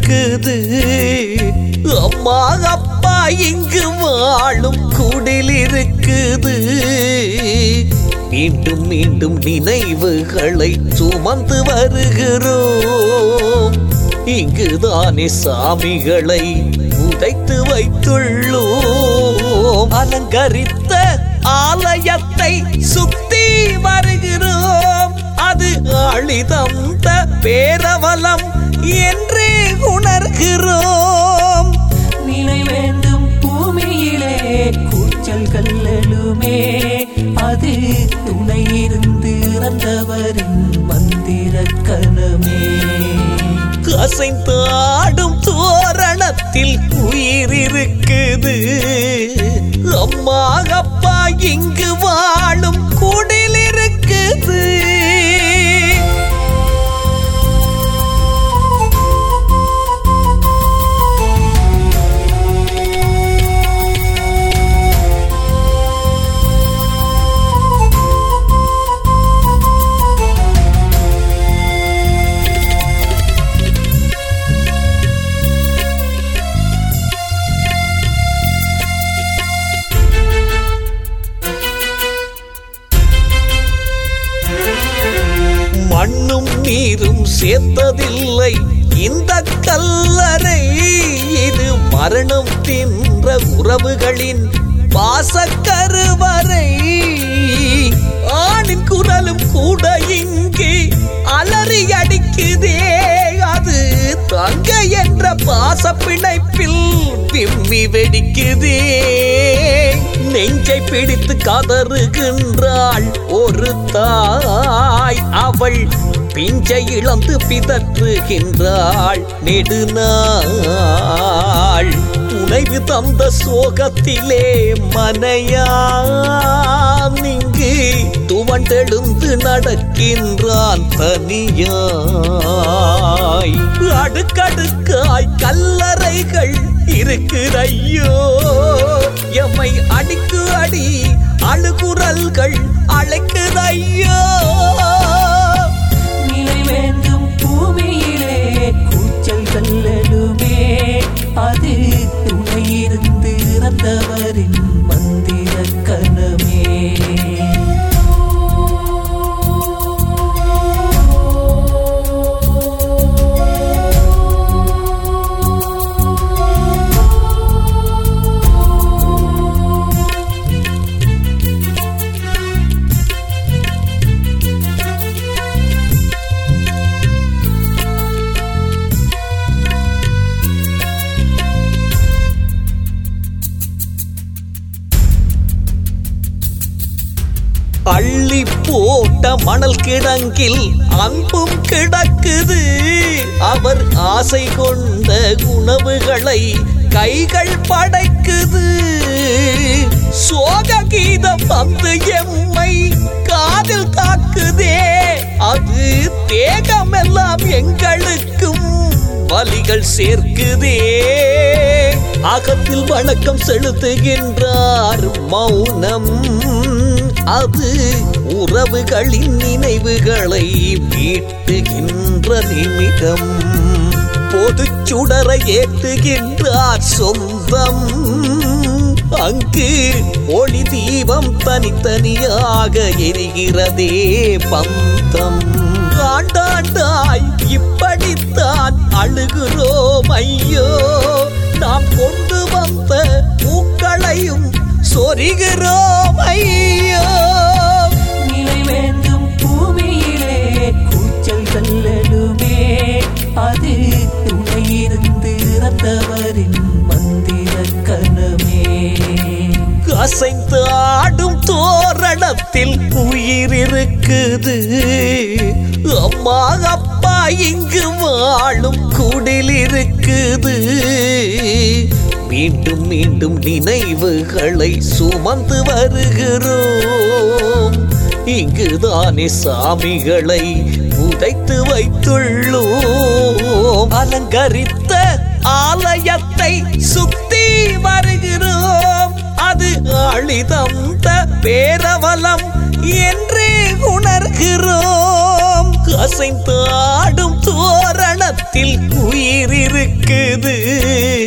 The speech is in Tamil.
இருக்குது அம்மா அப்பா இங்கு வாழும் குடில் இருக்குது மீண்டும் மீண்டும் நினைவுகளை சுமந்து வருகிறோம் இங்குதானே சாமிகளை உதைத்து வைத்துள்ளோம் அலங்கரித்த ஆலயத்தை சுத்தி வருகிறோம் அது அழிதந்த பேரவலம் என்றே உணர்கிறோம் நிலை வேண்டும் பூமியிலே கூச்சல்கள் எழுமே அது துணை இருந்து இறந்தவரின் மந்திர கணமே அசைந்தாடும் தோரணத்தில் உயிர் இருக்குது அம்மா அப்பா இங்கு வாழும் குடில் இருக்குது மண்ணும் நீரும் சேர்த்ததில்லை இந்த கல்லறை இது மரணம் தின்ற உறவுகளின் பாசக்கருவறை ஆணின் குரலும் கூட இங்கே அலறி அடிக்குதே அது தங்க என்ற பாச பிணைப்பில் விம்மி வெடிக்குதே நெஞ்சை பிடித்து கதறுகின்றாள் ஒரு தாய் அவள் பிஞ்சை இழந்து பிதற்றுகின்றாள் நெடுநாள் துணைவு தந்த சோகத்திலே மனையான் இங்கு துவண்டெழுந்து நடக்கின்றான் தனியாய் அடுக்கடுக்காய் கல்லறைகள் இருக்குதையோ எம்மை அடிக்கு அடி அழுகுரல்கள் அழைக்குதையோ நிலை வேண்டும் பூமியிலே கூச்சல்கள் எழுமே அது துணை இருந்து இறந்தவரின் மந்திர கணமே அள்ளி போட்ட மணல் கிடங்கில் அன்பும் கிடக்குது அவர் ஆசை கொண்ட உணவுகளை கைகள் படைக்குது சோக கீதம் வந்து எம்மை காதில் தாக்குதே அது தேகமெல்லாம் எங்களுக்கும் வலிகள் சேர்க்குதே அகத்தில் வணக்கம் செலுத்துகின்றார் மௌனம் அது உறவுகளின் நினைவுகளை மீட்டுகின்ற நிமிடம் பொது சுடரை ஏற்றுகின்றார் சொந்தம் அங்கு ஒளி தீபம் தனித்தனியாக எரிகிறதே பந்தம் ஆண்டாண்டாய் இப்படித்தான் அழுகிறோம் ஐயோ நாம் கொண்டு வந்த பூக்களையும் சொரிகிறோம் ஐயோ நிலை வேண்டும் பூமியிலே கூச்சல்கள் எழுமே அது துணை இருந்து இறந்தவரின் மந்திர கணமே அசைந்து ஆடும் தோரணத்தில் உயிர் இருக்குது அம்மா அப்பா இங்கு வாழும் குடில் இருக்குது மீண்டும் மீண்டும் நினைவுகளை சுமந்து வருகிறோம் இங்குதானே சாமிகளை உதைத்து வைத்துள்ளோம் அலங்கரித்த ஆலயத்தை சுத்தி வருகிறோம் அது அழிதந்த பேரவலம் என்றே உணர்கிறோம் அசைந்தாடும் தோரணத்தில் உயிர் இருக்கு இருக்குது